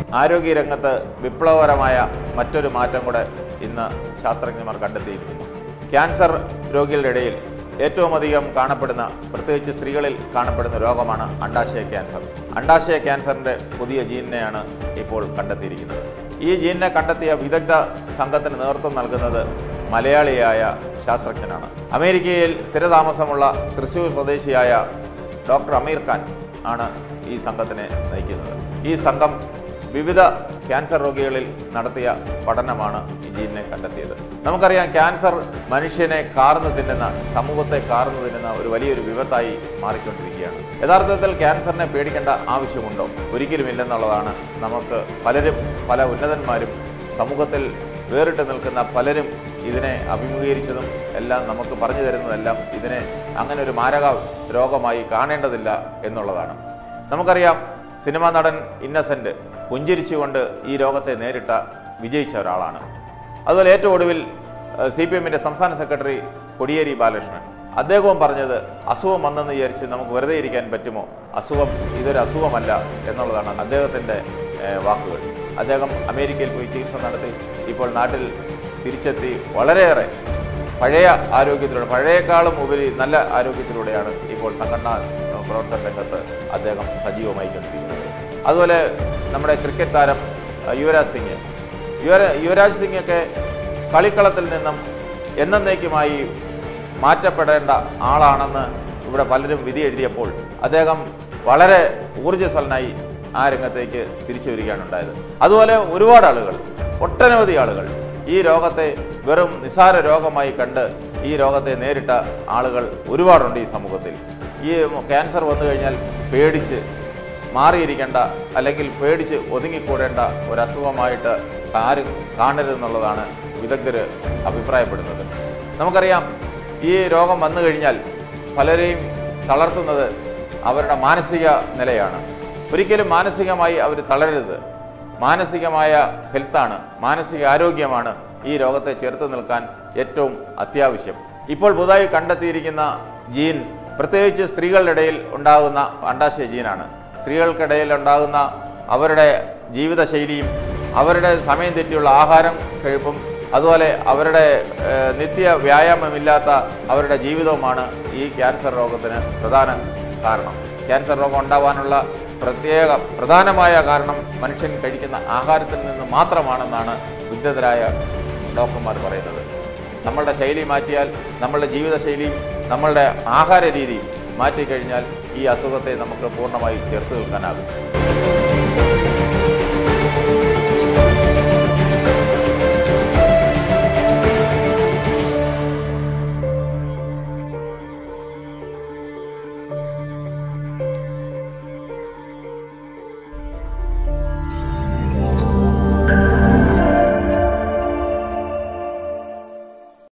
ആരോഗ്യരംഗത്ത് വിപ്ലവകരമായ മറ്റൊരു മാറ്റം കൂടെ ഇന്ന് ശാസ്ത്രജ്ഞന്മാർ കണ്ടെത്തിയിരിക്കുന്നു ക്യാൻസർ രോഗികളുടെ ഇടയിൽ ഏറ്റവും അധികം കാണപ്പെടുന്ന പ്രത്യേകിച്ച് സ്ത്രീകളിൽ കാണപ്പെടുന്ന രോഗമാണ് അണ്ടാശയ ക്യാൻസർ അണ്ടാശയ ക്യാൻസറിൻ്റെ പുതിയ ജീനിനെയാണ് ഇപ്പോൾ കണ്ടെത്തിയിരിക്കുന്നത് ഈ ജീനിനെ കണ്ടെത്തിയ വിദഗ്ധ സംഘത്തിന് നേതൃത്വം നൽകുന്നത് മലയാളിയായ ശാസ്ത്രജ്ഞനാണ് അമേരിക്കയിൽ സ്ഥിരതാമസമുള്ള തൃശ്ശൂർ സ്വദേശിയായ ഡോക്ടർ അമീർ ഖാൻ ആണ് ഈ സംഘത്തിനെ നയിക്കുന്നത് ഈ സംഘം വിവിധ ക്യാൻസർ രോഗികളിൽ നടത്തിയ പഠനമാണ് ഈ ജീനിനെ കണ്ടെത്തിയത് നമുക്കറിയാം ക്യാൻസർ മനുഷ്യനെ കാർന്നു തിന്നുന്ന സമൂഹത്തെ കാർന്നു തിന്നുന്ന ഒരു വലിയൊരു വിപത്തായി മാറിക്കൊണ്ടിരിക്കുകയാണ് യഥാർത്ഥത്തിൽ ക്യാൻസറിനെ പേടിക്കേണ്ട ആവശ്യമുണ്ടോ ഒരിക്കലും ഇല്ലെന്നുള്ളതാണ് നമുക്ക് പലരും പല ഉന്നതന്മാരും സമൂഹത്തിൽ വേറിട്ട് നിൽക്കുന്ന പലരും ഇതിനെ അഭിമുഖീകരിച്ചതും എല്ലാം നമുക്ക് പറഞ്ഞു തരുന്നതെല്ലാം ഇതിനെ അങ്ങനെ ഒരു മാരക രോഗമായി കാണേണ്ടതില്ല എന്നുള്ളതാണ് നമുക്കറിയാം സിനിമാ നടൻ ഇന്നസെൻ്റ് പുഞ്ചിരിച്ചുകൊണ്ട് ഈ രോഗത്തെ നേരിട്ട വിജയിച്ച ഒരാളാണ് അതുപോലെ ഏറ്റവും ഒടുവിൽ സി പി എമ്മിൻ്റെ സംസ്ഥാന സെക്രട്ടറി കൊടിയേരി ബാലകൃഷ്ണൻ അദ്ദേഹവും പറഞ്ഞത് അസുഖം വന്നെന്ന് വിചാരിച്ച് നമുക്ക് വെറുതെ ഇരിക്കാൻ പറ്റുമോ അസുഖം ഇതൊരു അസുഖമല്ല എന്നുള്ളതാണ് അദ്ദേഹത്തിൻ്റെ ഏഹ്, വാക്കുകൾ അദ്ദേഹം അമേരിക്കയിൽ പോയി ചികിത്സ നടത്തി ഇപ്പോൾ നാട്ടിൽ തിരിച്ചെത്തി വളരെയേറെ പഴയ ആരോഗ്യത്തിലൂടെ പഴയക്കാളും ഉപരി നല്ല ആരോഗ്യത്തിലൂടെയാണ് ഇപ്പോൾ സംഘടനാ ഏഹ്, പ്രവർത്തന രംഗത്ത് അദ്ദേഹം സജീവമായി കൊണ്ടിരിക്കുന്നത് അതുപോലെ നമ്മുടെ ക്രിക്കറ്റ് താരം ഏഹ്, യുവരാജ് സിംഗ് യുവര യുവരാജ് സിംഗ് ഒക്കെ കളിക്കളത്തിൽ നിന്നും എന്നേക്കുമായി മാറ്റപ്പെടേണ്ട ആളാണെന്ന് ഇവിടെ പലരും വിധി എഴുതിയപ്പോൾ അദ്ദേഹം വളരെ ഊർജ്ജസ്വലനായി ആ രംഗത്തേക്ക് തിരിച്ചു വരികയാണ് ഉണ്ടായത് അതുപോലെ ഒരുപാട് ആളുകൾ ഒട്ടനവധി ആളുകൾ ഈ രോഗത്തെ വെറും നിസാര രോഗമായി കണ്ട് ഈ രോഗത്തെ നേരിട്ട ആളുകൾ ഒരുപാടുണ്ട് ഈ സമൂഹത്തിൽ ഈ ക്യാൻസർ വന്നു കഴിഞ്ഞാൽ പേടിച്ച് മാറിയിരിക്കേണ്ട അല്ലെങ്കിൽ പേടിച്ച് ഒതുങ്ങിക്കൂടേണ്ട ഒരു അസുഖമായിട്ട് ആരും കാണരുതെന്നുള്ളതാണ് വിദഗ്ധർ അഭിപ്രായപ്പെടുന്നത് നമുക്കറിയാം ഈ രോഗം വന്നു കഴിഞ്ഞാൽ പലരെയും തളർത്തുന്നത് അവരുടെ മാനസിക നിലയാണ് ഒരിക്കലും മാനസികമായി അവർ തളരരുത് മാനസികമായ ഹെൽത്താണ് മാനസിക ആരോഗ്യമാണ് ഈ രോഗത്തെ ചെറുത്ത് നിൽക്കാൻ ഏറ്റവും അത്യാവശ്യം ഇപ്പോൾ പുതുതായി കണ്ടെത്തിയിരിക്കുന്ന ജീൻ പ്രത്യേകിച്ച് സ്ത്രീകളുടെ ഇടയിൽ ഉണ്ടാകുന്ന അണ്ടാശയ ജീനാണ് സ്ത്രീകൾക്കിടയിൽ ഉണ്ടാകുന്ന അവരുടെ ജീവിതശൈലിയും അവരുടെ സമയം തെറ്റിയുള്ള ആഹാരം കഴിപ്പും അതുപോലെ അവരുടെ ഏഹ്, നിത്യ വ്യായാമമില്ലാത്ത അവരുടെ ജീവിതവുമാണ് ഈ ക്യാൻസർ രോഗത്തിന് പ്രധാന കാരണം ക്യാൻസർ രോഗം ഉണ്ടാവാനുള്ള പ്രത്യേക പ്രധാനമായ കാരണം മനുഷ്യൻ കഴിക്കുന്ന ആഹാരത്തിൽ നിന്ന് മാത്രമാണെന്നാണ് വിദഗ്ധരായ ഡോക്ടർമാർ പറയുന്നത് നമ്മളുടെ ശൈലി മാറ്റിയാൽ നമ്മളുടെ ജീവിതശൈലിയും നമ്മളുടെ ആഹാര രീതിയും മാറ്റിക്കഴിഞ്ഞാൽ ഈ അസുഖത്തെ നമുക്ക് പൂർണ്ണമായി ചെറുത്ത് നിൽക്കാനാകും